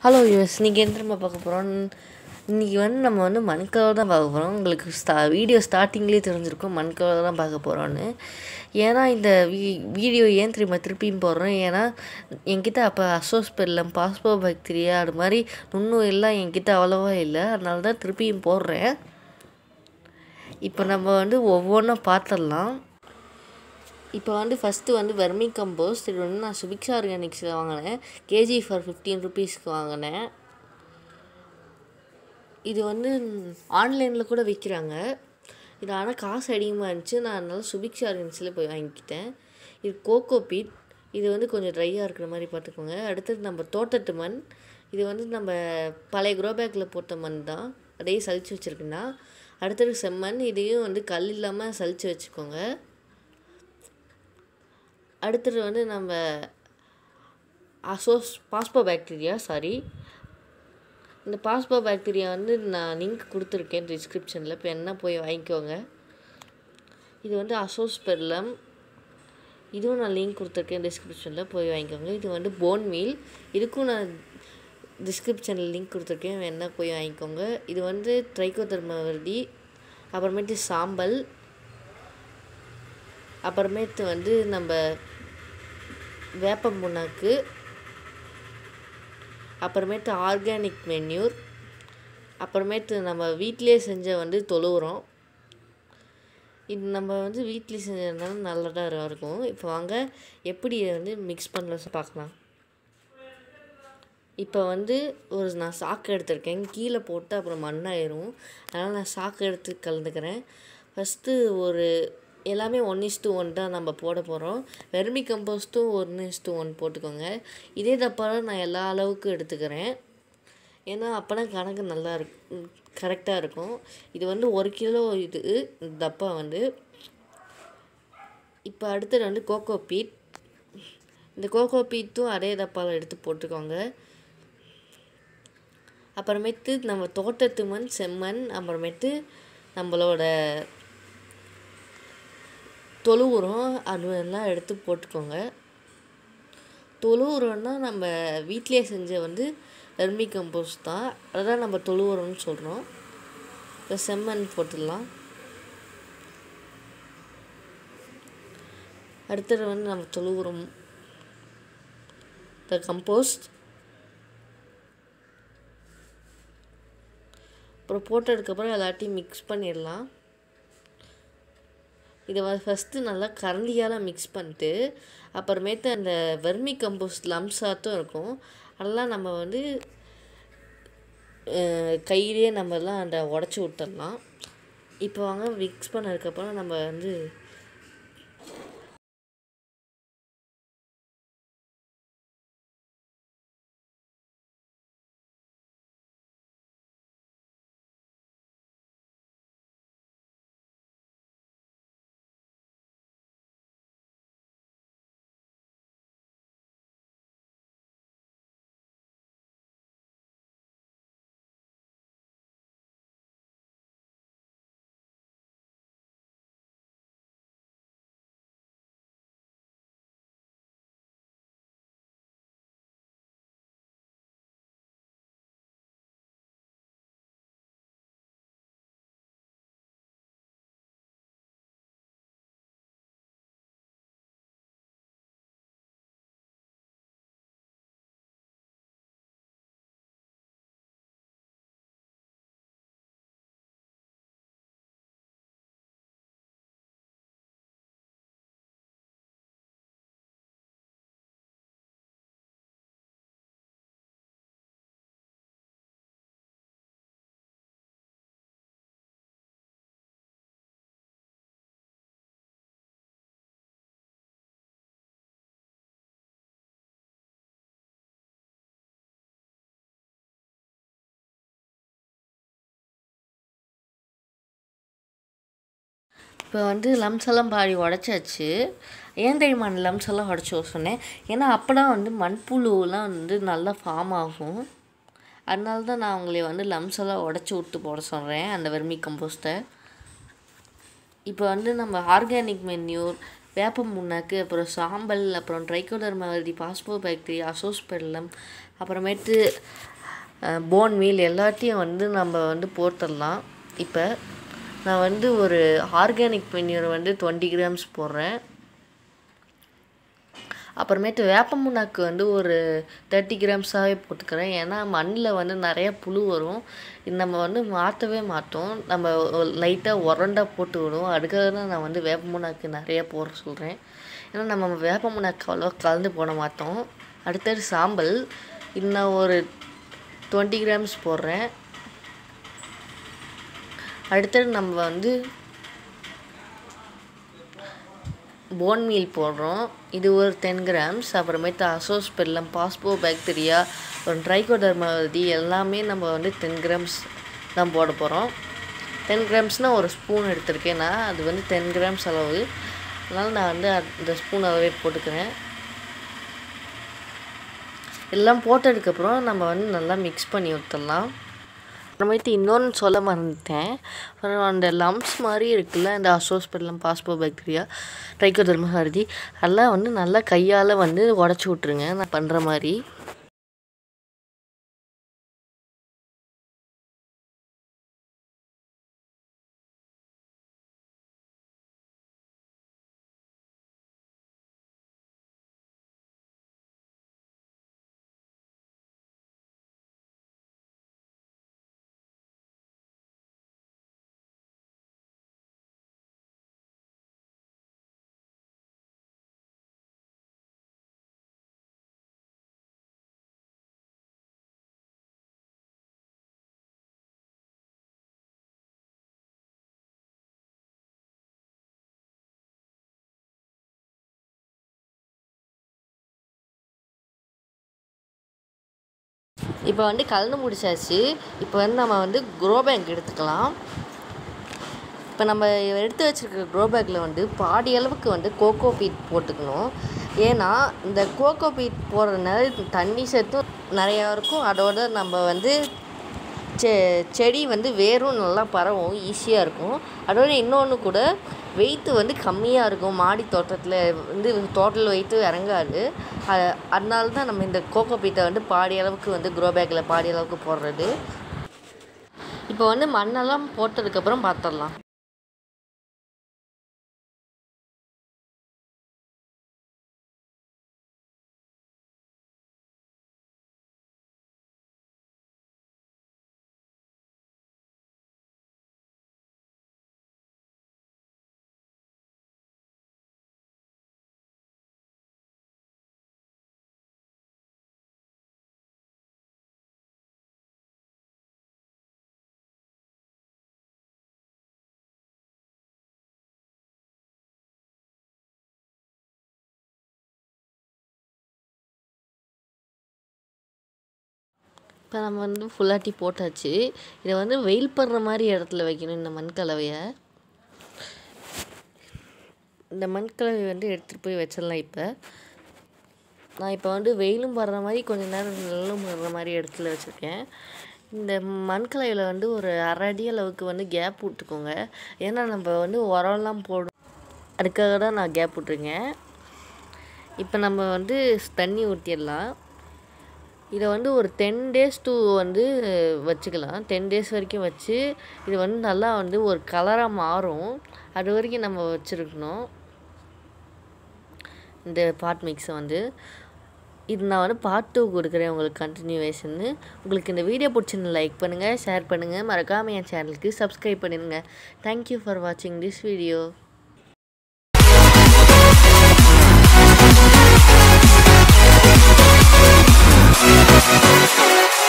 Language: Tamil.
ஹலோ யூஎஸ் இன்றைக்கி என்ன நம்ம பார்க்க போகிறோம் இன்றைக்கி வந்து நம்ம வந்து மண்கலவை தான் பார்க்க போகிறோம் உங்களுக்கு ஸ்டா வீடியோ ஸ்டார்டிங்லேயே தெரிஞ்சிருக்கும் மண்கலவை தான் பார்க்க போகிறோன்னு ஏன்னா இந்த வீ வீடியோ ஏன் தெரியுமா திருப்பியும் போடுறோம் ஏன்னா என்கிட்ட அப்போ அசோஸ்பெல்லம் பாஸ்போ பாக்டீரியா அது மாதிரி நுண்ணுயிரெல்லாம் என்கிட்ட அவ்வளோவா இல்லை அதனால தான் திருப்பியும் போடுறேன் இப்போ நம்ம வந்து ஒவ்வொன்றும் பார்த்துடலாம் இப்போ வந்து ஃபஸ்ட்டு வந்து வெர்மி கம்போஸ்ட் இது வந்து நான் சுபிக்ஷா ஆர்கானிக்ஸில் வாங்கினேன் கேஜி ஃபார் ஃபிஃப்டீன் ருபீஸ்க்கு வாங்கினேன் இது வந்து ஆன்லைனில் கூட விற்கிறாங்க இது ஆனால் காசு அதிகமாக இருந்துச்சு நான் அதனால சுபிக்ஷா ஆர்கானிக்ஸில் போய் வாங்கிக்கிட்டேன் இது கோகோ பீட் இது வந்து கொஞ்சம் ட்ரையாக இருக்கிற மாதிரி பார்த்துக்கோங்க அடுத்தது நம்ம தோட்டத்து மண் இது வந்து நம்ம பழைய க்ரோ பேக்கில் போட்ட மண் தான் அதையே சலிச்சு வச்சுருக்குன்னா அடுத்தது செம்மண் இதையும் வந்து கல் இல்லாமல் சலிச்சு வச்சுக்கோங்க அடுத்தது வந்து நம்ம அசோஸ் பாஸ்போ பாக்டீரியா சாரி இந்த பாஸ்போ பாக்டீரியா வந்து நான் லிங்க் கொடுத்துருக்கேன் டிஸ்கிரிப்ஷனில் இப்போ என்ன போய் வாங்கிக்கோங்க இது வந்து அசோஸ்பெர்லம் இதுவும் நான் லிங்க் கொடுத்துருக்கேன் டிஸ்கிரிப்ஷனில் போய் வாங்கிக்கோங்க இது வந்து போன் மீல் இதுக்கும் நான் டிஸ்கிரிப்ஷனில் லிங்க் கொடுத்துருக்கேன் வேணா போய் வாங்கிக்கோங்க இது வந்து ட்ரைகோதர்மவர்டி அப்புறமேட்டு சாம்பல் அப்புறமேட்டு வந்து நம்ம வேப்ப புண்ணாக்கு அப்புறமேட்டு ஆர்கானிக் மென்யூர் அப்புறமேட்டு நம்ம வீட்டிலே செஞ்ச வந்து தொழு உரம் இது நம்ம வந்து வீட்டிலே செஞ்சதுனால நல்லதாக இருக்கும் இப்போ வாங்க எப்படி இதை வந்து மிக்ஸ் பண்ணல பார்க்கலாம் இப்போ வந்து ஒரு நான் சாக்கு எடுத்திருக்கேன் கீழே போட்டு அப்புறம் மண்ணாயிரும் அதனால் நான் சாக்கு எடுத்து கலந்துக்கிறேன் ஃபஸ்ட்டு ஒரு எல்லாமே ஒன் இஸ் டூ ஒன் தான் நம்ம போட போகிறோம் வெர்மி கம்போஸ்ட்டும் ஒன் இஸ் டூ ஒன் போட்டுக்கோங்க இதே டப்பாவில் நான் எல்லா அளவுக்கும் எடுத்துக்கிறேன் ஏன்னா அப்போனா கணக்கு நல்லா இருக்கும் கரெக்டாக இருக்கும் இது வந்து ஒரு கிலோ இது டப்பா வந்து இப்போ அடுத்தது வந்து கோகோ பீட் இந்த கோகோ பீட்டும் அதே டப்பாவில் எடுத்து போட்டுக்கோங்க அப்புறமேட்டு நம்ம தோட்டத்து மண் செம்மண் அப்புறமேட்டு நம்மளோட தொழு உரம் அது எல்லாம் எடுத்து போட்டுக்கோங்க தொழு உரம்னா நம்ம வீட்டிலே செஞ்ச வந்து வெர்மி கம்போஸ்ட் தான் அதுதான் நம்ம தொழு உரம்னு சொல்கிறோம் இப்போ செம்மண் போட்டுடலாம் அடுத்தது வந்து நம்ம தொழு உரம் த கம்போஸ்ட் அப்புறம் போட்டதுக்கப்புறம் எல்லாத்தையும் மிக்ஸ் பண்ணிடலாம் இதை ஃபஸ்ட்டு நல்லா கரண்டியால் மிக்ஸ் பண்ணிட்டு அப்புறமேட்டு அந்த வெர்மி கம்போஸ்ட் லம்ஸாட்டும் இருக்கும் அதெல்லாம் நம்ம வந்து கையிலே நம்மலாம் அந்த உடச்சி விட்டுடலாம் இப்போ வாங்க மிக்ஸ் பண்ணதுக்கப்புறம் நம்ம வந்து இப்போ வந்து லம்ஸ் எல்லாம் பாடி உடச்சாச்சு ஏன் தெரியுமா அந்த லம்ஸ் எல்லாம் உடச்சி சொன்னேன் ஏன்னா அப்போ தான் வந்து மண்புழுலாம் வந்து நல்லா ஃபார்ம் ஆகும் அதனால தான் நான் உங்களை வந்து லம்ஸ் எல்லாம் உடச்சி விட்டு போட சொல்கிறேன் அந்த வெர்மி கம்போஸ்ட்டை இப்போ வந்து நம்ம ஆர்கானிக் மென்யூர் வேப்ப முன்னாக்கு அப்புறம் சாம்பல் அப்புறம் ட்ரைகோடர்மாவதி பாஸ்போ பாக்டீரியா அசோஸ்பெல்லம் அப்புறமேட்டு போன் மீல் எல்லாத்தையும் வந்து நம்ம வந்து போட்டுடலாம் இப்போ நான் வந்து ஒரு ஆர்கானிக் பன்னீர் வந்து டுவெண்ட்டி கிராம்ஸ் போடுறேன் அப்புறமேட்டு வேப்ப முன்னாக்கு வந்து ஒரு தேர்ட்டி கிராம்ஸாகவே போட்டுக்கிறேன் ஏன்னா மண்ணில் வந்து நிறைய புழு வரும் இது நம்ம வந்து மாற்றவே மாட்டோம் நம்ம லைட்டாக உரண்டா போட்டு விடுவோம் அதுக்காக தான் நான் வந்து வேப்ப முன்னாக்கு நிறைய போட சொல்கிறேன் ஏன்னா நம்ம வேப்ப முன்னாக்கு அவ்வளோ கலந்து போட மாட்டோம் அடுத்தது சாம்பல் இன்னும் ஒரு டுவெண்ட்டி கிராம்ஸ் போடுறேன் அடுத்தது நம்ம வந்து போன் மீல் போடுறோம் இது ஒரு டென் கிராம்ஸ் அப்புறமேட்டு அசோஸ்பெல்லம் பாஸ்போ பாக்டீரியா ஒரு ட்ரைகோடர்மாவதி எல்லாமே நம்ம வந்து டென் கிராம்ஸ் தான் போட போகிறோம் டென் கிராம்ஸ்னால் ஒரு ஸ்பூன் எடுத்திருக்கேன் நான் அது வந்து டென் கிராம்ஸ் அளவு அதனால் நான் வந்து அந்த ஸ்பூன் அளவே போட்டுக்கிறேன் எல்லாம் போட்டதுக்கப்புறம் நம்ம வந்து நல்லா மிக்ஸ் பண்ணி விட்டுடலாம் அப்புறமேட்டு இன்னொன்று சொல்ல மறந்துட்டேன் அப்புறம் அந்த லம்ஸ் மாதிரி இருக்குல்ல இந்த அசோஸ்பெல்லம் பாஸ்போ பாக்டீரியா ட்ரைக்கோதர்ம ஹாரதி அதெல்லாம் வந்து நல்லா கையால் வந்து உடச்சி விட்ருங்க நான் பண்ணுற மாதிரி இப்போ வந்து கலந்து முடிச்சாச்சு இப்போ வந்து நம்ம வந்து க்ரோ பேக் எடுத்துக்கலாம் இப்போ நம்ம எடுத்து வச்சுருக்க க்ரோ பேக்கில் வந்து பாதி அளவுக்கு வந்து கோகோ பீட் போட்டுக்கணும் ஏன்னா இந்த கோகோ பீட் போடுறதுனால தண்ணி சத்தும் நிறையா இருக்கும் அதோட நம்ம வந்து செ செடி வந்து வேரும் நல்லா பரவும் ஈஸியாக இருக்கும் அதோட இன்னொன்று கூட வெயிட்டு வந்து கம்மியாக இருக்கும் மாடி தோட்டத்தில் வந்து டோட்டல் வெயிட்டு இறங்காது அ- அதனால தான் நம்ம இந்த கோகோ பீட்டை வந்து பாதி அளவுக்கு வந்து க்ரோ பேக்கில் பாதி அளவுக்கு போடுறது இப்போ வந்து மண்ணெல்லாம் போட்டதுக்கப்புறம் பார்த்துடலாம் இப்போ நம்ம வந்து ஃபுல்லாட்டி போட்டாச்சு இதை வந்து வெயில் படுற மாதிரி இடத்துல வைக்கணும் இந்த மண் கலவையை இந்த மண் கலவையை வந்து எடுத்துகிட்டு போய் வச்சிடலாம் இப்போ நான் இப்போ வந்து வெயிலும் படுற மாதிரி கொஞ்ச நேரம் நிழலும் படுற மாதிரி இடத்துல வச்சுருக்கேன் இந்த மண் கலவையில் வந்து ஒரு அரை அடி அளவுக்கு வந்து கேப் விட்டுக்கோங்க ஏன்னா நம்ம வந்து உரம்லாம் போடும் அதுக்காக தான் நான் கேப் விட்ருக்கேன் இப்போ நம்ம வந்து தண்ணி ஊற்றிடலாம் இதை வந்து ஒரு டென் டேஸ் டூ வந்து வச்சுக்கலாம் டென் டேஸ் வரைக்கும் வச்சு இது வந்து நல்லா வந்து ஒரு கலராக மாறும் அது வரைக்கும் நம்ம வச்சுருக்கணும் இந்த பாட் மிக்ஸை வந்து இது நான் வந்து பார்ட் டூ கொடுக்குறேன் உங்களுக்கு கண்டினியூவேஷன்னு உங்களுக்கு இந்த வீடியோ பிடிச்சிருந்து லைக் பண்ணுங்கள் ஷேர் பண்ணுங்கள் மறக்காமல் என் சேனலுக்கு சப்ஸ்கிரைப் பண்ணிடுங்க தேங்க்யூ ஃபார் வாட்சிங் திஸ் வீடியோ